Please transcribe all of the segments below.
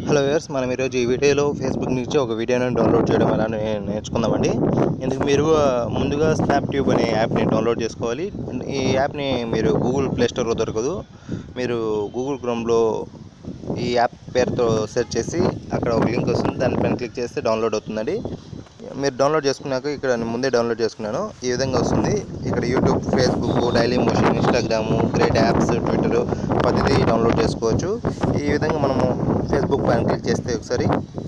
hello viewers మనం ఈరోజు ఈ వీడియోలో ఫేస్బుక్ నుంచి ఒక వీడియోని డౌన్లోడ్ చేయడం ఎలా నే- నేర్చుకుందామండి ఇందుకు మీరు ఆ, ముందుగా స్నాప్ ట్యూబ్ అనే యాప్ని డౌన్లోడ్ చేసుకోవాలి ఈ యాప్ని మీరు గూగుల్ ప్లే స్టోర్లో దొరకదు మీరు గూగుల్ క్రోమ్లో ఈ యాప్ పేరుతో సెర్చ్ చేసి అక్కడ ఒక లింక్ వస్తుంది దానిపైన క్లిక్ చేస్తే డౌన్లోడ్ అవుతుందండి మీరు డౌన్లోడ్ చేసుకున్నాక ఇక్కడ నేను ముందే డౌన్లోడ్ చేసుకున్నాను ఈ విధంగా వస్తుంది ఇక్కడ YouTube Facebook daily motion Instagram great apps Twitter ప్రతిదీ డౌన్లోడ్ చేసుకోవచ్చు ఈ విధంగా మనము ఫేస్బుక్ పైన క్లిక్ చేస్తే ఒకసారి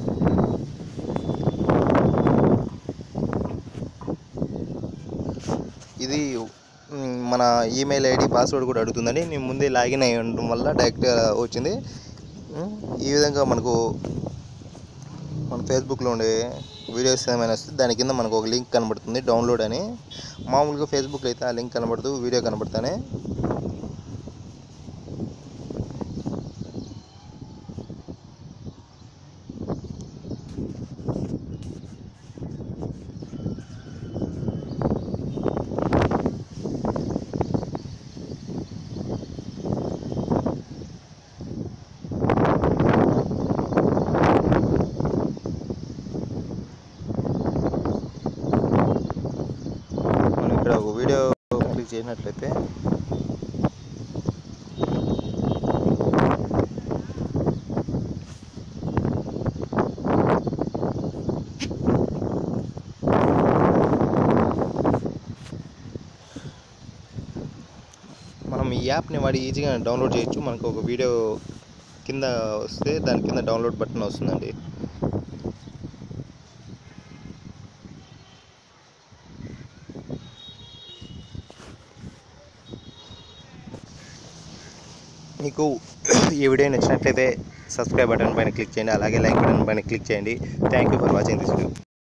ఇది మ్, మన ఈమెయిల్ ఐడి పాస్వర్డ్ కూడా అడుగుతుందండి నేను ముందే లాగిన్ అయ్యి ఉండడం వల్ల డైరెక్ట్గా వచ్చింది మ్, ఈ విధంగా మనకు మన ఫేస్బుక్లో ఉండే వీడియోస్ ఏమైనా వస్తే దాని కింద మనకు ఒక లింక్ కనబడుతుంది డౌన్లోడ్ అని మామూలుగా ఫేస్బుక్లో అయితే ఆ లింక్ కనబడదు వీడియో కనబడతానే మనం ఇక్కడ ఒక వీడియో క్లిక్ చేసినట్లయితే మనం ఈ యాప్ని వాడి ఈజీగా డౌన్లోడ్ చేయొచ్చు మనకు ఒక వీడియో కింద వస్తే దాని కింద డౌన్లోడ్ బటన్ వస్తుందండి మీకు ఈ వీడియో నచ్చినట్లయితే సబ్స్క్రైబ్ బటన్ పైన క్లిక్ చేయండి అలాగే లైక్ బటన్ పైన క్లిక్ చేయండి thank you for watching this video